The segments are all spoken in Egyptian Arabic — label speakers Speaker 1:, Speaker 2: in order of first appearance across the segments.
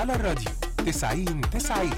Speaker 1: على الراديو 90 90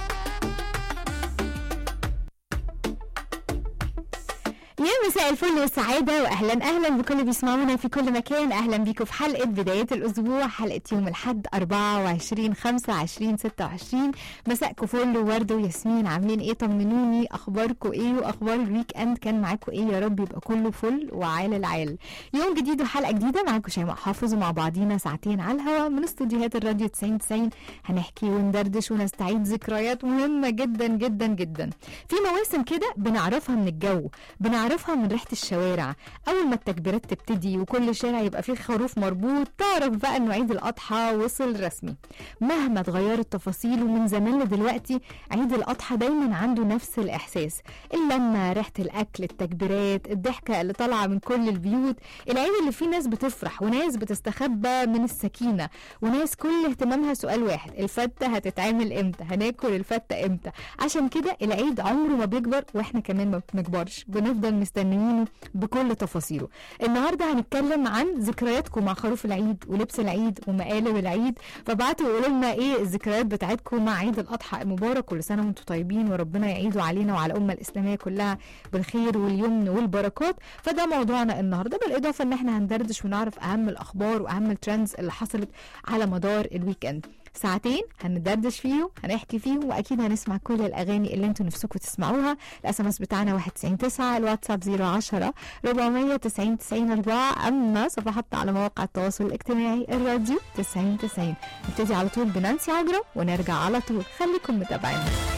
Speaker 2: يا مساء الفل والسعادة وأهلا أهلا بكل اللي بيسمعونا في كل مكان أهلا بيكم في حلقة بداية الأسبوع حلقة يوم الحد 24 5 20 26 مساءكم فل وورد وياسمين عاملين إيه طمنوني أخباركم إيه وأخبار الويك أند كان معاكم إيه يا رب يبقى كله فل وعال العال يوم جديد وحلقة جديدة معاكم شيماء حافظ ومع بعضينا ساعتين على الهواء من استوديوهات الراديو 90 90 هنحكي وندردش ونستعيد ذكريات مهمة جدا جدا جدا في مواسم كده بنعرفها من الجو بنعرفها من ريحة الشوارع أول ما التكبيرات تبتدي وكل شارع يبقى فيه خروف مربوط تعرف بقى إنه عيد الأضحى وصل رسمي مهما اتغيرت تفاصيله من زمان لدلوقتي عيد الأضحى دايما عنده نفس الإحساس اللمة ريحة الأكل التكبيرات الضحكة اللي طالعة من كل البيوت العيد اللي فيه ناس بتفرح وناس بتستخبى من السكينة وناس كل اهتمامها سؤال واحد الفتة هتتعمل امتى هناكل الفتة امتى عشان كده العيد عمره ما بيكبر واحنا كمان ما بنكبرش بنفضل مستنيينه بكل تفاصيله النهارده هنتكلم عن ذكرياتكم مع خروف العيد ولبس العيد ومقالب العيد فبعتوا وقولوا لنا ايه الذكريات بتاعتكم مع عيد الاضحى المبارك كل سنه وانتم طيبين وربنا يعيده علينا وعلى الامه الاسلاميه كلها بالخير واليمن والبركات فده موضوعنا النهارده بالاضافه ان احنا هندردش ونعرف اهم الاخبار واهم الترندز اللي حصلت على مدار الويك اند ساعتين هندردش فيهم هنحكي فيهم واكيد هنسمع كل الاغاني اللي انتوا نفسكم تسمعوها الاس ام اس بتاعنا 199 الواتساب 010 490 90 4 اما صفحاتنا على مواقع التواصل الاجتماعي الراديو 90 90 نبتدي على طول بنانسي عجرم ونرجع على طول خليكم متابعين